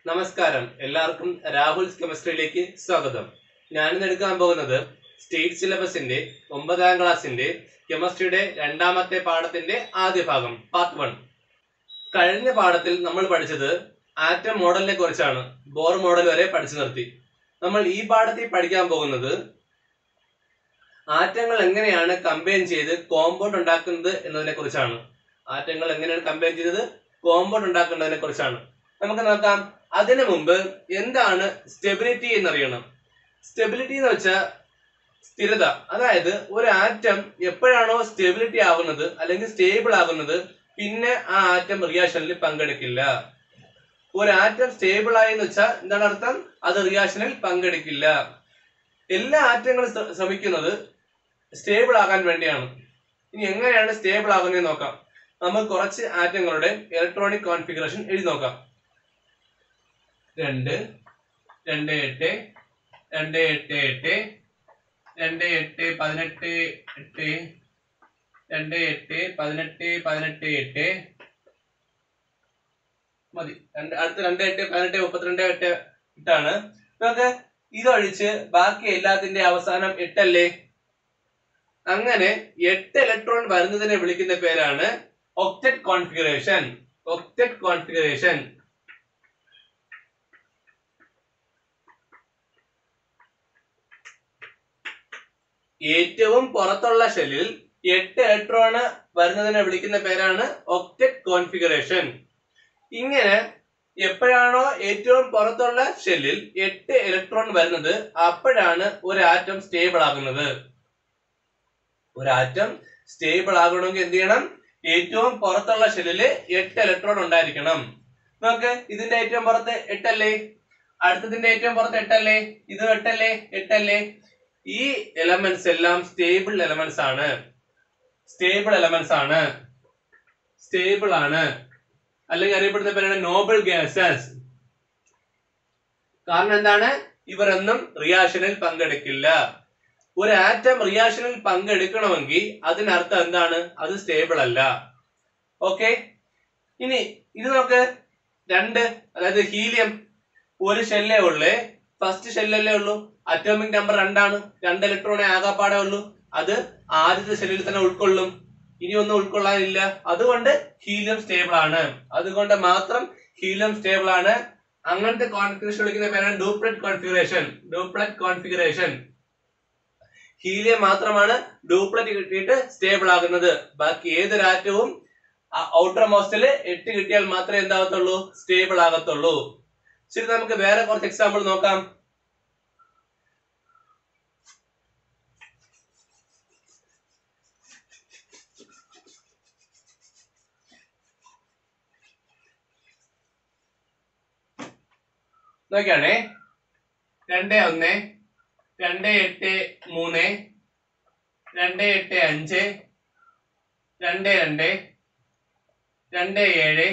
നമസ്കാരം എല്ലാവർക്കും രാഹുൽസ് കെമിസ്ട്രിയിലേക്ക് സ്വാഗതം ഞാനിന്ന് എടുക്കാൻ പോകുന്നത് സ്റ്റേറ്റ് സിലബസിന്റെ ഒമ്പതാം ക്ലാസ്സിന്റെ കെമിസ്ട്രിയുടെ രണ്ടാമത്തെ പാഠത്തിന്റെ ആദ്യ ഭാഗം പാർട്ട് വൺ കഴിഞ്ഞ പാഠത്തിൽ നമ്മൾ പഠിച്ചത് ആറ്റം മോഡലിനെ കുറിച്ചാണ് ബോർ മോഡൽ വരെ പഠിച്ചു നിർത്തി നമ്മൾ ഈ പാഠത്തിൽ പഠിക്കാൻ പോകുന്നത് ആറ്റങ്ങൾ എങ്ങനെയാണ് കമ്പൈൻ ചെയ്ത് കോമ്പൗണ്ട് ഉണ്ടാക്കുന്നത് എന്നതിനെ കുറിച്ചാണ് ആറ്റങ്ങൾ എങ്ങനെയാണ് കമ്പൈൻ ചെയ്തത് കോമ്പൗണ്ട് ഉണ്ടാക്കുന്നതിനെ കുറിച്ചാണ് നമുക്ക് നോക്കാം അതിനു മുമ്പ് എന്താണ് സ്റ്റെബിലിറ്റി എന്നറിയണം സ്റ്റെബിലിറ്റി എന്ന് വെച്ചാൽ സ്ഥിരത അതായത് ഒരു ആറ്റം എപ്പോഴാണോ സ്റ്റെബിലിറ്റി ആകുന്നത് അല്ലെങ്കിൽ സ്റ്റേബിൾ ആകുന്നത് പിന്നെ ആ ആറ്റം റിയാക്ഷനിൽ പങ്കെടുക്കില്ല ഒരു ആറ്റം സ്റ്റേബിൾ ആയി എന്ന് വെച്ചാൽ എന്താണ് അർത്ഥം അത് റിയാക്ഷനിൽ പങ്കെടുക്കില്ല എല്ലാ ആറ്റങ്ങളും ശ്ര- ശ്രമിക്കുന്നത് സ്റ്റേബിൾ ആകാൻ വേണ്ടിയാണ് ഇനി എങ്ങനെയാണ് സ്റ്റേബിൾ ആകുന്നത് നോക്കാം നമുക്ക് കുറച്ച് ആറ്റങ്ങളുടെ ഇലക്ട്രോണിക് കോൺഫിഗറേഷൻ എഴുതി നോക്കാം രണ്ട് രണ്ട് എട്ട് രണ്ട് എട്ട് എട്ട് രണ്ട് എട്ട് പതിനെട്ട് എട്ട് രണ്ട് എട്ട് പതിനെട്ട് പതിനെട്ട് എട്ട് മതി രണ്ട് അടുത്ത രണ്ട് എട്ട് പതിനെട്ട് മുപ്പത്തിരണ്ട് എട്ട് എട്ടാണ് നമുക്ക് ഇതൊഴിച്ച് ബാക്കി എല്ലാത്തിന്റെ അവസാനം എട്ടല്ലേ അങ്ങനെ എട്ട് ഇലക്ട്രോൺ വരുന്നതിനെ വിളിക്കുന്ന പേരാണ് ഒക്ടറ്റ് കോൺഫിഗറേഷൻ ഒക്ടറ്റ് കോൺഫിഗറേഷൻ ഏറ്റവും പുറത്തുള്ള ഷെല്ലിൽ എട്ട് ഇലക്ട്രോണ് വരുന്നതിനെ വിളിക്കുന്ന പേരാണ് ഒക്ടറ്റ് കോൺഫിഗറേഷൻ ഇങ്ങനെ എപ്പോഴാണോ ഏറ്റവും പുറത്തുള്ള ഷെല്ലിൽ എട്ട് ഇലക്ട്രോൺ വരുന്നത് അപ്പോഴാണ് ഒരു ആറ്റം സ്റ്റേബിൾ ആകുന്നത് ഒരു ആറ്റം സ്റ്റേബിൾ ആകണമെങ്കിൽ എന്ത് ചെയ്യണം ഏറ്റവും പുറത്തുള്ള ഷെല്ലില് എട്ട് ഇലക്ട്രോൺ ഉണ്ടായിരിക്കണം നോക്ക് ഇതിന്റെ ഏറ്റവും പുറത്ത് എട്ടല്ലേ അടുത്തതിന്റെ ഏറ്റവും പുറത്ത് എട്ടല്ലേ ഇത് എട്ടല്ലേ എട്ടല്ലേ ഈ എലമെന്റ്സ് എല്ലാം സ്റ്റേബിൾ എലമെന്റ്സ് ആണ് സ്റ്റേബിൾ എലമെന്റ്സ് ആണ് സ്റ്റേബിൾ ആണ് അല്ലെങ്കിൽ അറിയപ്പെടുന്ന പേരാണ് നോബൽ ഗ്യാസസ് കാരണം എന്താണ് ഇവരൊന്നും റിയാക്ഷനിൽ പങ്കെടുക്കില്ല ഒരു ആറ്റം റിയാക്ഷനിൽ പങ്കെടുക്കണമെങ്കിൽ അതിനർത്ഥം എന്താണ് അത് സ്റ്റേബിൾ അല്ല ഓക്കെ ഇനി ഇത് നമുക്ക് രണ്ട് അതായത് ഹീലിയം ഒരു ഷെല്ലേ ഉള്ളേ ഫസ്റ്റ് ഷെല്ലല്ലേ ഉള്ളൂ അറ്റോമിക് നമ്പർ രണ്ടാണ് രണ്ട് ഇലക്ട്രോണേ ആകാപ്പാടേ ഉള്ളൂ അത് ആദ്യത്തെ ഷെല്ലിൽ തന്നെ ഉൾക്കൊള്ളും ഇനി ഒന്നും ഉൾക്കൊള്ളാനില്ല അതുകൊണ്ട് ഹീലിയം സ്റ്റേബിൾ ആണ് അതുകൊണ്ട് മാത്രം ഹീലിയം സ്റ്റേബിൾ ആണ് അങ്ങനത്തെ കോൺഫിഗറേഷൻ വിളിക്കുന്ന പേരാണ് duplet configuration duplet configuration helium മാത്രമാണ് ഡ്യൂപ്ലറ്റ് കിട്ടിയിട്ട് സ്റ്റേബിൾ ആകുന്നത് ബാക്കി ഏതൊരു ആറ്റവും ഔട്ടർ മോസ്റ്റില് എട്ട് കിട്ടിയാൽ മാത്രമേ എന്താകത്തുള്ളൂ സ്റ്റേബിൾ ആകത്തുള്ളൂ ശരി നമുക്ക് വേറെ കുറച്ച് എക്സാമ്പിൾ നോക്കാം നോക്കിയാണേ രണ്ട് ഒന്ന് രണ്ട് എട്ട് മൂന്ന് രണ്ട് എട്ട് അഞ്ച് രണ്ട് രണ്ട് രണ്ട് ഏഴ്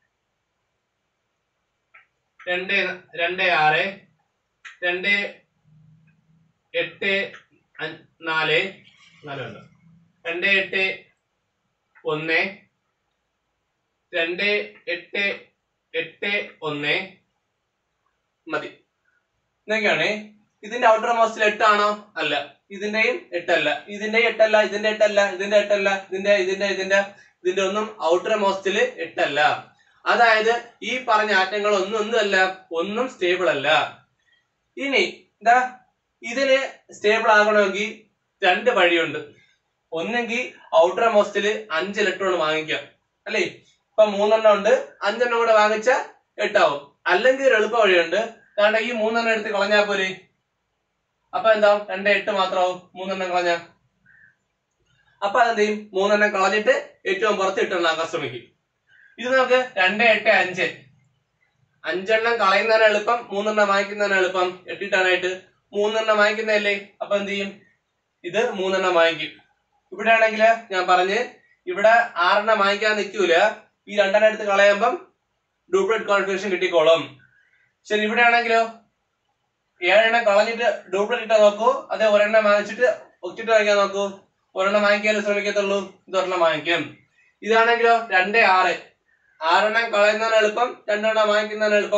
രണ്ട് രണ്ട് ആറ് രണ്ട് എട്ട് അഞ്ച് നാല് നാല് വേണ്ട രണ്ട് എട്ട് ഒന്ന് രണ്ട് എട്ട് എട്ട് ഒന്ന് മതി എന്നൊക്കെയാണ് ഇതിന്റെ ഔട്ടർ മോസ്റ്റിൽ എട്ടാണോ അല്ല ഇതിന്റെയും എട്ടല്ല ഇതിന്റെ എട്ടല്ല ഇതിന്റെ എട്ടല്ല ഇതിന്റെ എട്ടല്ല ഇതിന്റെ ഇതിന്റെ ഇതിന്റെ ഇതിന്റെ ഒന്നും ഔട്ടർ മോസ്റ്റില് എട്ടല്ല അതായത് ഈ പറഞ്ഞ ആറ്റങ്ങൾ ഒന്നും ഒന്നുമല്ല ഒന്നും സ്റ്റേബിൾ അല്ല ഇനി എന്താ ഇതിന് സ്റ്റേബിൾ ആകണമെങ്കിൽ രണ്ട് വഴിയുണ്ട് ഒന്നെങ്കിൽ ഔട്ടർ മോസ്റ്റില് അഞ്ച് ഇലക്ട്രോൺ വാങ്ങിക്കാം അല്ലേ ഇപ്പൊ മൂന്നെണ്ണം ഉണ്ട് അഞ്ചെണ്ണം കൂടെ വാങ്ങിച്ച എട്ടാവും അല്ലെങ്കിൽ ഒരു എളുപ്പ വഴിയുണ്ട് കാരണം ഈ മൂന്നെണ്ണം എടുത്ത് കളഞ്ഞാൽ പോരെ അപ്പൊ എന്താവും രണ്ട് എട്ട് മാത്രമാവും മൂന്നെണ്ണം കളഞ്ഞ അപ്പൊ അതെന്ത് ചെയ്യും മൂന്നെണ്ണം കളഞ്ഞിട്ട് ഏറ്റവും പുറത്ത് ഇട്ടെണ്ണാക്കാൻ ശ്രമിക്കും ഇത് നമുക്ക് രണ്ട് എട്ട് അഞ്ച് അഞ്ചെണ്ണം കളയുന്നതിന് എളുപ്പം മൂന്നെണ്ണം വാങ്ങിക്കുന്നതിന് എളുപ്പം എട്ടിട്ടാനായിട്ട് മൂന്നെണ്ണം വാങ്ങിക്കുന്നതല്ലേ അപ്പൊ എന്ത് ചെയ്യും ഇത് മൂന്നെണ്ണം വാങ്ങിക്കും ഇവിടെ ആണെങ്കിൽ ഞാൻ പറഞ്ഞ് ഇവിടെ ആറെണ്ണം വാങ്ങിക്കാൻ നിൽക്കൂല ഈ രണ്ടെണ്ണം എടുത്ത് കളയുമ്പം ഡ്യൂപ്ലിക്കേറ്റ് കോൺഫിഗറേഷൻ കിട്ടിക്കോളും ശരി ഇവിടെ ആണെങ്കിലോ ഏഴെണ്ണം കളഞ്ഞിട്ട് ഡ്യൂപ്ലിക്കേറ്റ് ഇട്ടാ നോക്കൂ അതേ ഒരെണ്ണം വാങ്ങിച്ചിട്ട് ഒറ്റിട്ട് വാങ്ങിക്കാൻ നോക്കൂ ഒരെണ്ണം വാങ്ങിക്കാനേ ശ്രമിക്കത്തുള്ളൂ ഇത് ഒരെണ്ണം വാങ്ങിക്കും ഇതാണെങ്കിലോ രണ്ട് ആറ് ആറെണ്ണം കളയുന്നതിന് എളുപ്പം രണ്ടെണ്ണം വാങ്ങിക്കുന്നതിന് എളുപ്പം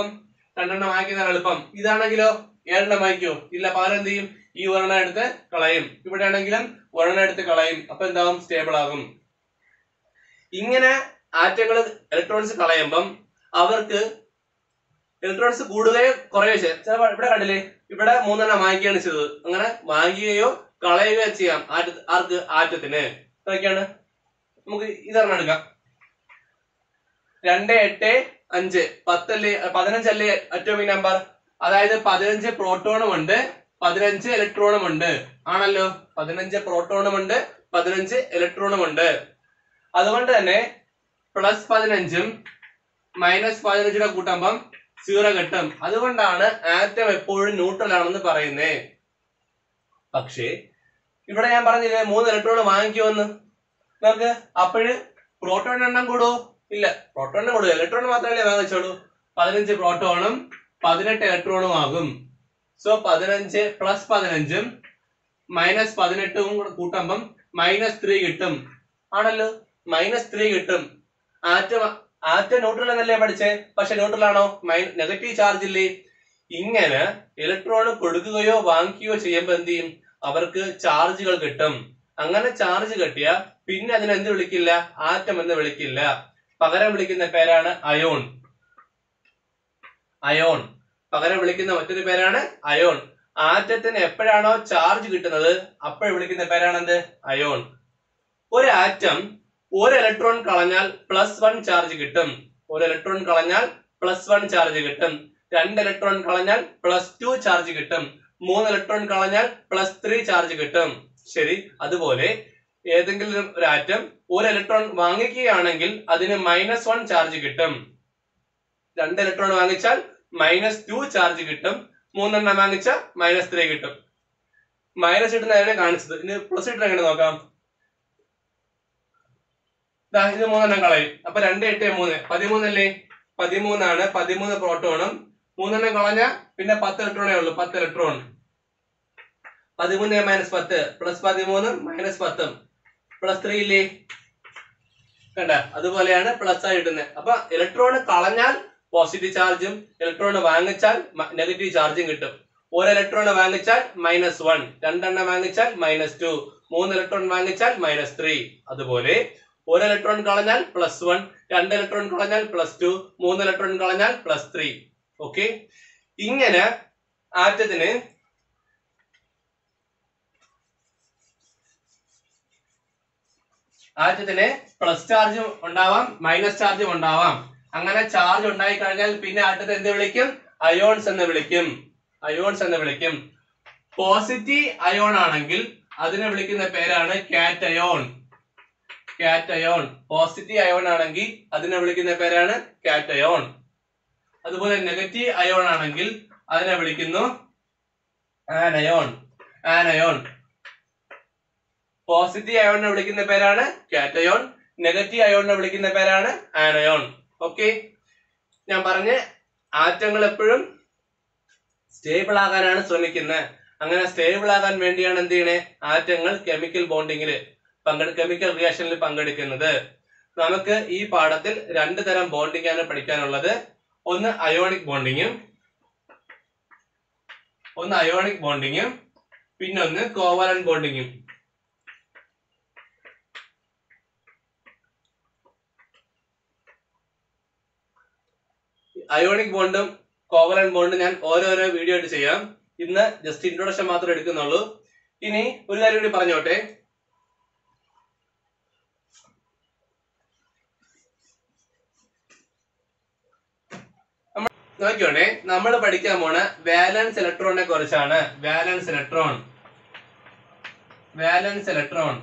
രണ്ടെണ്ണം വാങ്ങിക്കുന്നതാണ് എളുപ്പം ഇതാണെങ്കിലോ ഏഴെണ്ണം വാങ്ങിക്കോ ഇല്ല പകരം എന്ത് ചെയ്യും ഈ ഒരെണ്ണം എടുത്ത് കളയും ഇവിടെ ആണെങ്കിലും ഒരെണ്ണം എടുത്ത് കളയും അപ്പൊ എന്താവും സ്റ്റേബിൾ ആകും ഇങ്ങനെ ആറ്റങ്ങൾ ഇലക്ട്രോൺസ് കളയുമ്പം അവർക്ക് ഇലക്ട്രോൺസ് കൂടുകയോ കുറയോ ചെയ്യും ചിലപ്പോൾ ഇവിടെ കണ്ടില്ലേ ഇവിടെ മൂന്നെണ്ണം വാങ്ങിക്കുകയാണ് ചെയ്തത് അങ്ങനെ വാങ്ങിക്കുകയോ കളയുകയോ ചെയ്യാം ആറ്റ ആർക്ക് ആറ്റത്തിന് നോക്കിയാണ് നമുക്ക് ഇതൊരെണ്ണം എടുക്കാം രണ്ട് എട്ട് അഞ്ച് പത്തല്ലേ പതിനഞ്ചല്ലേ അറ്റോമിക് നമ്പർ അതായത് പതിനഞ്ച് പ്രോട്ടോണും ഉണ്ട് പതിനഞ്ച് ഇലക്ട്രോണും ഉണ്ട് ആണല്ലോ പതിനഞ്ച് പ്രോട്ടോണും ഉണ്ട് പതിനഞ്ച് ഇലക്ട്രോണും ഉണ്ട് അതുകൊണ്ട് തന്നെ പ്ലസ് പതിനഞ്ചും മൈനസ് പതിനഞ്ചിനെ കൂട്ടുമ്പം സീറോ കിട്ടും അതുകൊണ്ടാണ് ആറ്റം എപ്പോഴും ന്യൂട്രൽ ആണെന്ന് പറയുന്നേ പക്ഷേ ഇവിടെ ഞാൻ പറഞ്ഞില്ലേ മൂന്ന് ഇലക്ട്രോൺ വാങ്ങിക്കുമെന്ന് നമുക്ക് അപ്പോഴ് പ്രോട്ടോൺ എണ്ണം കൂടുവോ ഇല്ല പ്രോട്ടോൺ കൂടുക ഇലക്ട്രോൺ മാത്രമല്ലേ വാങ്ങിച്ചോളൂ പതിനഞ്ച് പ്രോട്ടോണും പതിനെട്ട് ഇലക്ട്രോണും ആകും സോ പതിനഞ്ച് പ്ലസ് പതിനഞ്ചും മൈനസ് പതിനെട്ടും കൂടെ കൂട്ടുമ്പം മൈനസ് ത്രീ കിട്ടും ആണല്ലോ മൈനസ് ത്രീ കിട്ടും ആറ്റം ആറ്റം ന്യൂട്രൽ എന്നല്ലേ പഠിച്ചേ പക്ഷെ ന്യൂട്രൽ ആണോ നെഗറ്റീവ് ചാർജ് ഇല്ലേ ഇങ്ങനെ ഇലക്ട്രോൺ കൊടുക്കുകയോ വാങ്ങിക്കുകയോ ചെയ്യുമ്പോൾ എന്ത് ചെയ്യും അവർക്ക് ചാർജുകൾ കിട്ടും അങ്ങനെ ചാർജ് കിട്ടിയ പിന്നെ അതിനെ എന്ത് വിളിക്കില്ല ആറ്റം എന്ന് വിളിക്കില്ല പകരം വിളിക്കുന്ന പേരാണ് അയോൺ അയോൺ പകരം വിളിക്കുന്ന മറ്റൊരു പേരാണ് അയോൺ ആറ്റത്തിന് എപ്പോഴാണോ ചാർജ് കിട്ടുന്നത് അപ്പോഴും വിളിക്കുന്ന പേരാണ് എന്ത് അയോൺ ഒരു ആറ്റം ഒരു ഇലക്ട്രോൺ കളഞ്ഞാൽ പ്ലസ് വൺ ചാർജ് കിട്ടും ഒരു ഇലക്ട്രോൺ കളഞ്ഞാൽ പ്ലസ് വൺ ചാർജ് കിട്ടും രണ്ട് ഇലക്ട്രോൺ കളഞ്ഞാൽ പ്ലസ് ടു ചാർജ് കിട്ടും മൂന്ന് ഇലക്ട്രോൺ കളഞ്ഞാൽ പ്ലസ് ത്രീ ചാർജ് കിട്ടും ശരി അതുപോലെ ഏതെങ്കിലും ഒരു ആറ്റം ഒരു ഇലക്ട്രോൺ വാങ്ങിക്കുകയാണെങ്കിൽ അതിന് മൈനസ് വൺ ചാർജ് കിട്ടും രണ്ട് ഇലക്ട്രോൺ വാങ്ങിച്ചാൽ മൈനസ് ടു ചാർജ് കിട്ടും മൂന്നെണ്ണം വാങ്ങിച്ചാൽ മൈനസ് ത്രീ കിട്ടും മൈനസ് ഇട്ടുന്നതാണ് കാണിച്ചത് ഇനി പ്ലസ് ഇട്ട് എങ്ങനെ നോക്കാം ദാ ഇത് മൂന്നെണ്ണം കളയും അപ്പൊ രണ്ട് എട്ട് മൂന്ന് പതിമൂന്നല്ലേ പതിമൂന്നാണ് പതിമൂന്ന് പ്രോട്ടോണും മൂന്നെണ്ണം കളഞ്ഞ പിന്നെ പത്ത് ഇലക്ട്രോണേ ഉള്ളൂ പത്ത് ഇലക്ട്രോൺ പതിമൂന്ന് മൈനസ് പത്ത് പ്ലസ് പതിമൂന്ന് മൈനസ് പത്തും പ്ലസ് ത്രീ ഇല്ലേ കണ്ട അതുപോലെയാണ് പ്ലസ് ആയി ഇടുന്നത് അപ്പൊ ഇലക്ട്രോൺ കളഞ്ഞാൽ പോസിറ്റീവ് ചാർജും ഇലക്ട്രോൺ വാങ്ങിച്ചാൽ നെഗറ്റീവ് ചാർജും കിട്ടും ഒരു ഇലക്ട്രോൺ വാങ്ങിച്ചാൽ മൈനസ് വൺ രണ്ടെണ്ണം വാങ്ങിച്ചാൽ മൈനസ് ടു മൂന്ന് ഇലക്ട്രോൺ വാങ്ങിച്ചാൽ മൈനസ് ത്രീ അതുപോലെ ഒരു ഇലക്ട്രോൺ കളഞ്ഞാൽ പ്ലസ് വൺ രണ്ട് ഇലക്ട്രോൺ കളഞ്ഞാൽ പ്ലസ് ടു മൂന്ന് ഇലക്ട്രോൺ കളഞ്ഞാൽ പ്ലസ് ത്രീ ഓക്കെ ഇങ്ങനെ ആറ്റത്തിന് ആറ്റത്തിന് പ്ലസ് ചാർജും ഉണ്ടാവാം മൈനസ് ചാർജും ഉണ്ടാവാം അങ്ങനെ ചാർജ് ഉണ്ടായി കഴിഞ്ഞാൽ പിന്നെ ആറ്റത്തെ എന്ത് വിളിക്കും അയോൺസ് എന്ന് വിളിക്കും അയോൺസ് എന്ന് വിളിക്കും പോസിറ്റീവ് അയോൺ ആണെങ്കിൽ അതിനെ വിളിക്കുന്ന പേരാണ് കാറ്റയോൺ കാറ്റയോൺ പോസിറ്റീവ് അയോൺ ആണെങ്കിൽ അതിനെ വിളിക്കുന്ന പേരാണ് കാറ്റയോൺ അതുപോലെ നെഗറ്റീവ് അയോൺ ആണെങ്കിൽ അതിനെ വിളിക്കുന്നു ആനയോൺ ആനയോൺ പോസിറ്റീവ് അയോണിനെ വിളിക്കുന്ന പേരാണ് കാറ്റയോൺ നെഗറ്റീവ് അയോണിനെ വിളിക്കുന്ന പേരാണ് ആനയോൺ ഓക്കെ ഞാൻ പറഞ്ഞ ആറ്റങ്ങൾ എപ്പോഴും സ്റ്റേബിൾ ആകാനാണ് ശ്രമിക്കുന്നത് അങ്ങനെ സ്റ്റേബിൾ ആകാൻ വേണ്ടിയാണ് എന്ത് ചെയ്യണേ ആറ്റങ്ങൾ കെമിക്കൽ ബോണ്ടിങ്ങിൽ പങ്കെടു കെമിക്കൽ റിയാക്ഷനിൽ പങ്കെടുക്കുന്നത് നമുക്ക് ഈ പാഠത്തിൽ രണ്ട് തരം ബോണ്ടിങ് ആണ് പഠിക്കാനുള്ളത് ഒന്ന് അയോണിക് ബോണ്ടിങ്ങും ഒന്ന് അയോണിക് ബോണ്ടിങ്ങും പിന്നെ ഒന്ന് കോവലൻ ബോണ്ടിങ്ങും അയോണിക് ബോണ്ടും കോവലൻ ബോണ്ടും ഞാൻ ഓരോരോ വീഡിയോ ആയിട്ട് ചെയ്യാം ഇന്ന് ജസ്റ്റ് ഇൻട്രൊഡക്ഷൻ മാത്രമേ എടുക്കുന്നുള്ളൂ ഇനി ഒരു കാര്യം കൂടി പറഞ്ഞോട്ടെ നോക്കിയോണേ നമ്മൾ പഠിക്കാൻ പോണ വാലൻസ് ഇലക്ട്രോണിനെ കുറിച്ചാണ് valence electron valence electron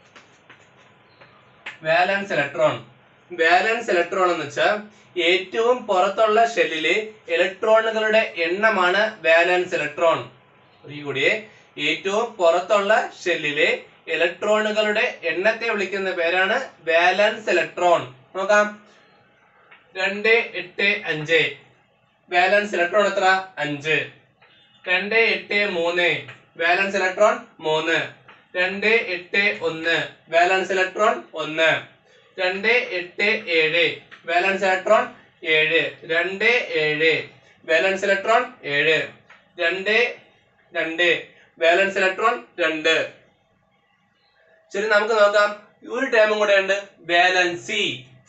valence electron valence electron എന്ന് വെച്ചാൽ ഏറ്റവും പുറത്തുള്ള ഷെല്ലിലെ ഇലക്ട്രോണുകളുടെ എണ്ണമാണ് വാലൻസ് ഇലക്ട്രോൺ ഒരു കൂടിയേ ഏറ്റവും പുറത്തുള്ള ഷെല്ലിലെ ഇലക്ട്രോണുകളുടെ എണ്ണത്തെ വിളിക്കുന്ന പേരാണ് വാലൻസ് ഇലക്ട്രോൺ നോക്കാം രണ്ട് എട്ട് അഞ്ച് വാലൻസ് ഇലക്ട്രോൺ എത്ര അഞ്ച് രണ്ട് എട്ട് മൂന്ന് വാലൻസ് ഇലക്ട്രോൺ മൂന്ന് രണ്ട് എട്ട് ഒന്ന് വാലൻസ് ഇലക്ട്രോൺ ഒന്ന് രണ്ട് എട്ട് ഏഴ് വാലൻസ് ഇലക്ട്രോൺ ഏഴ് രണ്ട് ഏഴ് വാലൻസ് ഇലക്ട്രോൺ ഏഴ് രണ്ട് രണ്ട് വാലൻസ് ഇലക്ട്രോൺ രണ്ട് ശരി നമുക്ക് നോക്കാം ഒരു ടേമും കൂടെ ഉണ്ട് വാലൻസി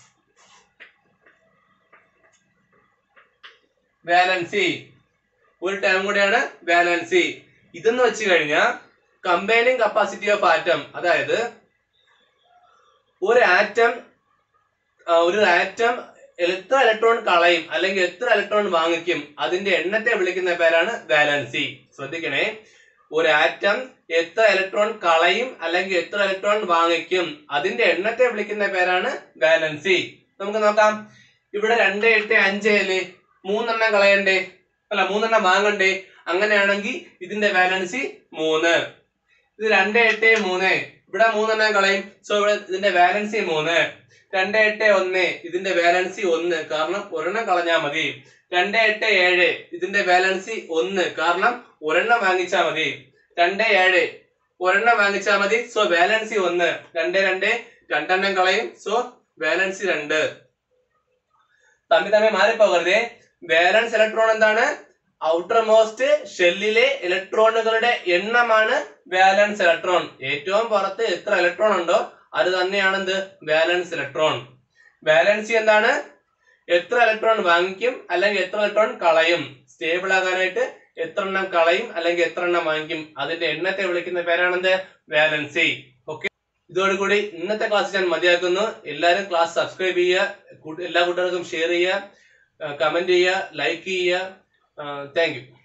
വാലൻസി ഒരു ടേം കൂടെയാണ് വാലൻസി ഇതെന്ന് വെച്ച് കഴിഞ്ഞാൽ കമ്പൈനിങ് കപ്പാസിറ്റി ഓഫ് ആറ്റം അതായത് ഒരു ആറ്റം ഒരു ആറ്റം എത്ര ഇലക്ട്രോൺ കളയും അല്ലെങ്കിൽ എത്ര ഇലക്ട്രോൺ വാങ്ങിക്കും അതിന്റെ എണ്ണത്തെ വിളിക്കുന്ന പേരാണ് വാലൻസി ശ്രദ്ധിക്കണേ ഒരു ആറ്റം എത്ര ഇലക്ട്രോൺ കളയും അല്ലെങ്കിൽ എത്ര ഇലക്ട്രോൺ വാങ്ങിക്കും അതിന്റെ എണ്ണത്തെ വിളിക്കുന്ന പേരാണ് വാലൻസി നമുക്ക് നോക്കാം ഇവിടെ രണ്ട് എട്ട് അഞ്ച് അല്ലേ മൂന്നെണ്ണം കളയണ്ടേ അല്ല മൂന്നെണ്ണം വാങ്ങണ്ടേ അങ്ങനെയാണെങ്കിൽ ഇതിന്റെ വാലൻസി മൂന്ന് ഇത് രണ്ട് എട്ട് മൂന്ന് ഇവിടെ മൂന്നെണ്ണം കളയും സോ ഇവിടെ ഇതിന്റെ വാലൻസി മൂന്ന് രണ്ട് എട്ട് ഒന്ന് ഇതിന്റെ വാലൻസി ഒന്ന് കാരണം ഒരെണ്ണം കളഞ്ഞാൽ മതി രണ്ട് എട്ട് ഏഴ് ഇതിന്റെ വാലൻസി ഒന്ന് കാരണം ഒരെണ്ണം വാങ്ങിച്ചാൽ മതി രണ്ട് ഏഴ് ഒരെണ്ണം വാങ്ങിച്ചാൽ മതി സോ വാലൻസി ഒന്ന് രണ്ട് രണ്ട് രണ്ടെണ്ണം കളയും സോ വാലൻസി രണ്ട് തമ്മിൽ തമ്മിൽ മാറിപ്പോകരുതേ വാലൻസ് ഇലക്ട്രോൺ എന്താണ് ഔട്ടർ മോസ്റ്റ് ഷെല്ലിലെ ഇലക്ട്രോണുകളുടെ എണ്ണമാണ് വാലൻസ് ഇലക്ട്രോൺ ഏറ്റവും പുറത്ത് എത്ര ഇലക്ട്രോൺ ഉണ്ടോ അത് തന്നെയാണ് എന്ത് വാലൻസ് ഇലക്ട്രോൺ വാലൻസി എന്താണ് എത്ര ഇലക്ട്രോൺ വാങ്ങിക്കും അല്ലെങ്കിൽ എത്ര ഇലക്ട്രോൺ കളയും സ്റ്റേബിൾ ആകാനായിട്ട് എത്ര എണ്ണം കളയും അല്ലെങ്കിൽ എത്ര എണ്ണം വാങ്ങിക്കും അതിന്റെ എണ്ണത്തെ വിളിക്കുന്ന പേരാണെന്ത് വാലൻസി ഓക്കെ ഇതോടുകൂടി ഇന്നത്തെ ക്ലാസ് ഞാൻ മതിയാക്കുന്നു എല്ലാവരും ക്ലാസ് സബ്സ്ക്രൈബ് ചെയ്യുക എല്ലാ കൂട്ടുകാർക്കും ഷെയർ ചെയ്യുക കമന്റ് ചെയ്യുക ലൈക്ക് ചെയ്യുക താങ്ക് യു